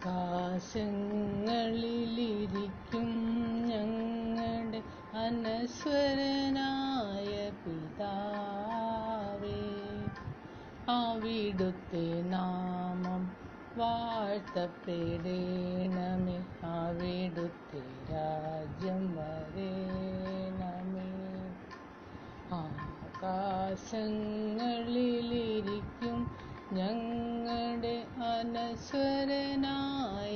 ആകാശങ്ങളിലിരിക്കും ഞങ്ങളുടെ അനശ്വരനായ പിതാവേ അവിടുത്തെ നാമം വാഴ്ത്തപ്പെടേണമേ അവിടുത്തെ രാജ്യം വരേണമേ ആകാശങ്ങളിലിരിക്കും ഞങ്ങളുടെ അനശ്വരനായ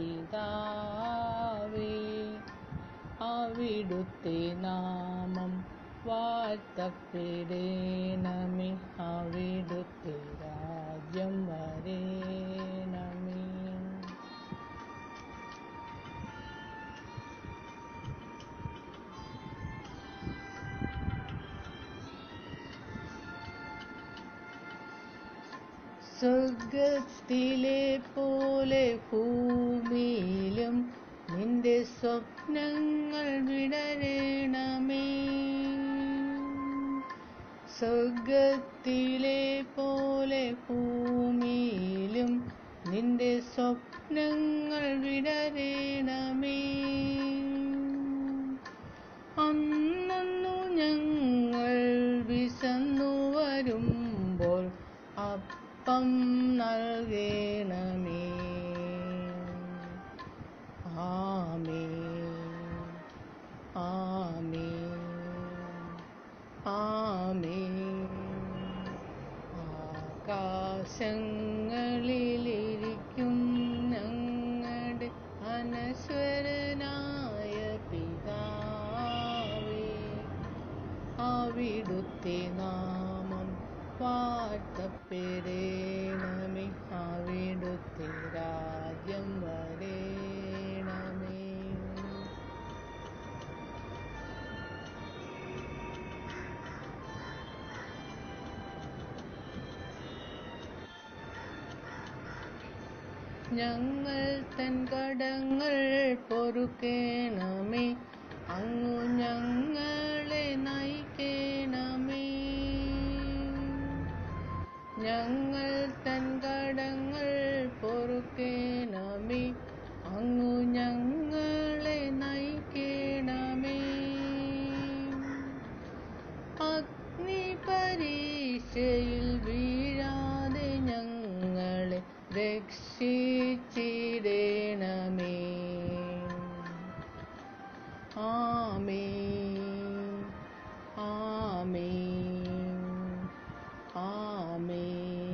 പിതാവേ അവിടുത്തെ നാമം വാഴ്ത്തപ്പെടേണമേ അവിടുത്തെ രാജ്യം വരേണമേ സ്വർഗത്തിലെ പോലെ ഭൂമിയിലും നിന്റെ സ്വപ്നങ്ങൾ വിടരണമേ സ്വർഗത്തിലെ പോലെ ഭൂമിയിലും നിന്റെ സ്വപ്നങ്ങൾ വിടരണമേ അന്നു ഞങ്ങൾ വിശന്നു വരുമ്പോൾ അപ്പം നൽകണമേ ആമേ ആമേ ആമേ ആകാശങ്ങളിലിരിക്കും ഞങ്ങളുടെ അനശ്വരനായ പിതാവേ അവിടുത്തെ നാമം വാഴ്ത്തപ്പെടേണമേ അവിടുത്തെ രാജ്യം വരേണമേ ഞങ്ങൾ തൻ കടങ്ങൾ പൊറുക്കേണമേ അങ്ങു ഞങ്ങളെ നയിക്കേണമേ ഞങ്ങൾ തൻ കടങ്ങൾ പൊറുക്കേണമേ അങ്ങു ഞങ്ങളെ നയിക്കേണമേ അഗ്നി പരീക്ഷയിൽ വീഴാതെ ഞങ്ങളെ രക്ഷിച്ചിടേണമേ ആമേ ആമേ ആമേ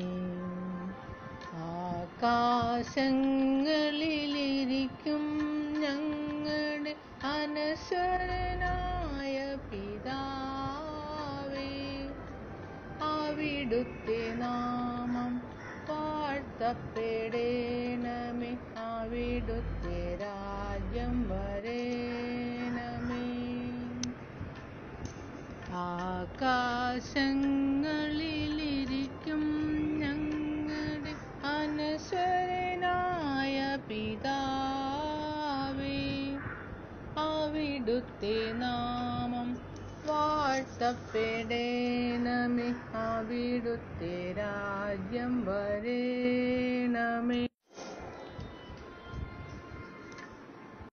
ആകാശങ്ങളിലിരിക്കും ഞങ്ങളുടെ അനശ്വരനായ പിതാവേ അവിടുത്തെ നാമം വാഴ്ത്തപ്പെടേണമേ അവിടുത്തെ രാജ്യം വരേണമേ ആകാശങ്ങളിലിരിക്കും ഞങ്ങളുടെ അനശ്വരനായ പിതാവേ അവിടുത്തെ നാമം വാഴ്ത്തപ്പെടേണമേ അവിടുത്തെ രാജ്യം വരേണമേ